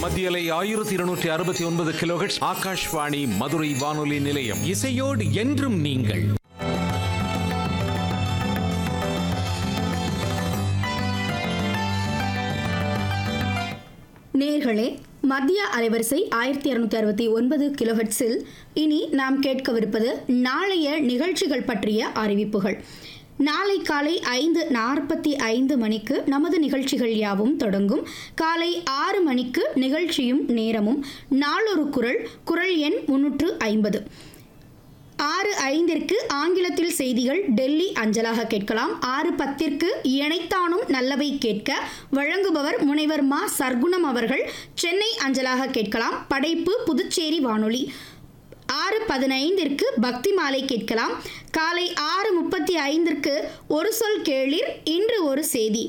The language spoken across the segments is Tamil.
மத்தியலை ஆயிரத்தி இருநூற்றி அறுபத்தி ஒன்பது கிலோஹெட்ஸ் ஆகாஷ்வாணி மதுரை வானொலி நிலையம் இசையோடு என்றும் நீங்கள் நேர்களே மத்திய அலைவரிசை ஆயிரத்தி இரநூத்தி அறுபத்தி ஒன்பது கிலோஹெட்ஸில் இனி நாம் கேட்கவிருப்பது நாளைய நிகழ்ச்சிகள் பற்றிய அறிவிப்புகள் நாளை காலை ஐந்து நாற்பத்தி ஐந்து மணிக்கு நமது நிகழ்ச்சிகள் யாவும் தொடங்கும் காலை ஆறு மணிக்கு நிகழ்ச்சியும் நேரமும் நாளொரு குரல் குரல் எண் முன்னூற்று ஐம்பது ஆறு ஐந்திற்கு ஆங்கிலத்தில் செய்திகள் டெல்லி அஞ்சலாக கேட்கலாம் ஆறு பத்திற்கு இணைத்தானும் நல்லவை கேட்க வழங்குபவர் முனைவர் மா சர்க்குணம் அவர்கள் சென்னை அஞ்சலாக கேட்கலாம் படைப்பு புதுச்சேரி வானொலி ஆறு பதினைந்திற்கு பக்தி மாலை கேட்கலாம் காலை ஆறு முப்பத்தி ஐந்திற்கு ஒரு சொல் கேளிர் இன்று ஒரு செய்தி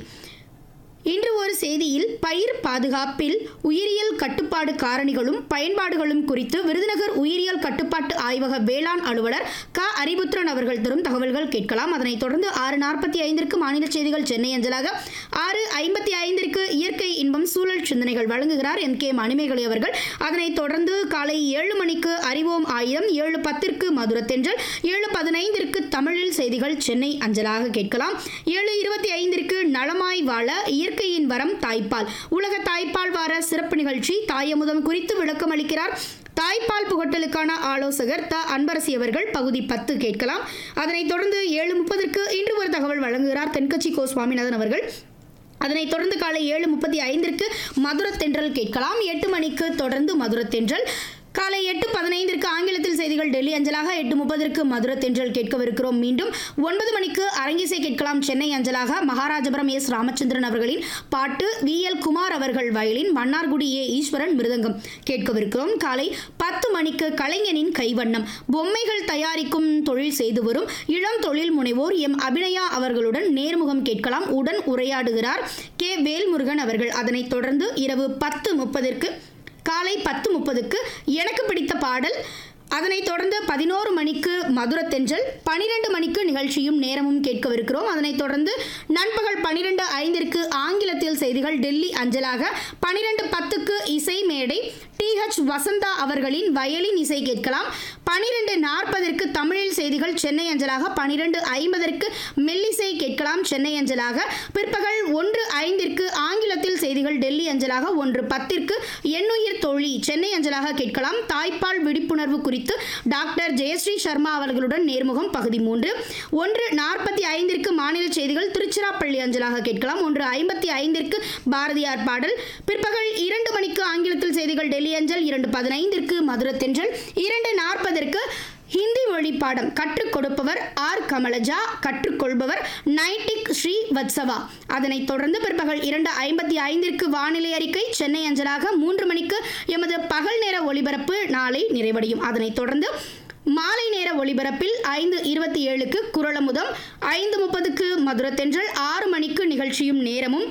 இன்று ஒரு செய்தியில் பயிர் பாதுகாப்பில் உயிரியல் கட்டுப்பாடு காரணிகளும் பயன்பாடுகளும் குறித்து விருதுநகர் உயிரியல் கட்டுப்பாட்டு ஆய்வக வேளாண் அலுவலர் க அரிபுத்திரன் அவர்கள் தரும் தகவல்கள் கேட்கலாம் அதனைத் தொடர்ந்து ஆறு நாற்பத்தி ஐந்திற்கு மாநில செய்திகள் சென்னை அஞ்சலாக ஆறு ஐம்பத்தி ஐந்திற்கு இயற்கை இன்பம் சூழல் சிந்தனைகள் வழங்குகிறார் எம் கே மணிமேகலை அவர்கள் அதனைத் தொடர்ந்து காலை ஏழு மணிக்கு அறிவோம் ஆயிரம் ஏழு பத்திற்கு மதுரத்தென்றல் ஏழு பதினைந்திற்கு தமிழில் செய்திகள் சென்னை அஞ்சலாக கேட்கலாம் ஏழு இருபத்தி ஐந்திற்கு நலமாய் வாழ இயற்கையின் வரம் தாய்ப்பால் உலக தாய்ப்பால் வார சிறப்பு நிகழ்ச்சி தாயமுதம் குறித்து விளக்கம் அளிக்கிறார் தாய்ப்பால் புகட்டலுக்கான ஆலோசகர் த அன்பரசி அவர்கள் பகுதி பத்து கேட்கலாம் அதனைத் தொடர்ந்து ஏழு முப்பதற்கு இன்று ஒரு தகவல் வழங்குகிறார் தென்கட்சி கோ சுவாமிநாதன் அவர்கள் அதனைத் தொடர்ந்து காலை ஏழு முப்பத்தி ஐந்திற்கு மதுரத்தென்றல் கேட்கலாம் எட்டு மணிக்கு தொடர்ந்து மதுரத்தென்றல் காலை எட்டு பதினைந்திற்கு ஆங்கிலத்தில் செய்திகள் டெல்லி அஞ்சலாக எட்டு முப்பதற்கு மதுரை தென்றல் கேட்கவிருக்கிறோம் மீண்டும் ஒன்பது மணிக்கு அரங்கிசை கேட்கலாம் சென்னை அஞ்சலாக மகாராஜபுரம் எஸ் ராமச்சந்திரன் அவர்களின் பாட்டு வி எல் குமார் அவர்கள் வயலின் மன்னார்குடி ஏ ஈஸ்வரன் மிருதங்கம் கேட்கவிருக்கிறோம் காலை பத்து மணிக்கு கலைஞனின் கைவண்ணம் பொம்மைகள் தயாரிக்கும் தொழில் செய்து வரும் இளம் தொழில் முனைவோர் எம் அபிநயா அவர்களுடன் நேர்முகம் கேட்கலாம் உடன் உரையாடுகிறார் கே வேல்முருகன் அவர்கள் அதனைத் தொடர்ந்து இரவு பத்து முப்பதற்கு காலை பத்து முப்பதுக்கு எனக்கு பிடித்த பாடல் அதனைத் தொடர்ந்து பதினோரு மணிக்கு மதுரத்தென்றல் பனிரெண்டு மணிக்கு நிகழ்ச்சியும் நேரமும் கேட்கவிருக்கிறோம் அதனைத் தொடர்ந்து நண்பகல் பனிரெண்டு ஐந்திற்கு ஆங்கிலத்தில் செய்திகள் டெல்லி அஞ்சலாக பனிரெண்டு பத்துக்கு இசை மேடை டிஹெச் வசந்தா அவர்களின் வயலின் இசை கேட்கலாம் பனிரெண்டு நாற்பதற்கு தமிழில் செய்திகள் சென்னை அஞ்சலாக பனிரெண்டு ஐம்பதற்கு மெல்லிசை கேட்கலாம் சென்னை அஞ்சலாக பிற்பகல் ஒன்று ஐந்திற்கு ஆங்கிலத்தில் செய்திகள் டெல்லி அஞ்சலாக ஒன்று பத்திற்கு எண்ணுயிர் தோழி சென்னை அஞ்சலாக கேட்கலாம் தாய்ப்பால் விழிப்புணர்வு குறித்து டாக்டர் ஜெயஸ்ரீ சர்மா அவர்களுடன் நேர்முகம் பகுதி மூன்று ஒன்று நாற்பத்தி ஐந்திற்கு மாநில செய்திகள் திருச்சிராப்பள்ளி அஞ்சலாக கேட்கலாம் ஒன்று ஐம்பத்தி ஐந்திற்கு பாரதியார் பாடல் பிற்பகல் இரண்டு மணிக்கு ஆங்கிலத்தில் செய்திகள் டெல்லி அஞ்சல் இரண்டு பதினைந்திற்கு மதுரத்தென்றல் இரண்டு நாற்பதற்கு ஹிந்தி மொழி பாடம் கற்றுக் கொடுப்பவர் ஆர் கமலஜா கற்றுக்கொள்பவர் நைட்டிக் ஸ்ரீ வத்சவா அதனைத் தொடர்ந்து பிற்பகல் இரண்டு ஐம்பத்தி ஐந்திற்கு வானிலை அறிக்கை சென்னை அஞ்சலாக மூன்று மணிக்கு எமது பகல் நேர ஒளிபரப்பு நாளை நிறைவடையும் அதனைத் தொடர்ந்து மாலை நேர ஒளிபரப்பில் ஐந்து இருபத்தி ஏழுக்கு குரலமுதம் ஐந்து முப்பதுக்கு மதுரத்தென்றல் ஆறு மணிக்கு நிகழ்ச்சியும் நேரமும்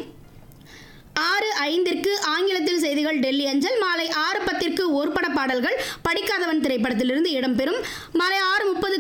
ஆறு ஐந்திற்கு ஆங்கிலத்தில் செய்திகள் டெல்லி அஞ்சல் மாலை ஆறு பத்திற்கு ஒரு பட பாடல்கள் படிக்காதவன் திரைப்படத்திலிருந்து இடம்பெறும் மாலை ஆறு முப்பது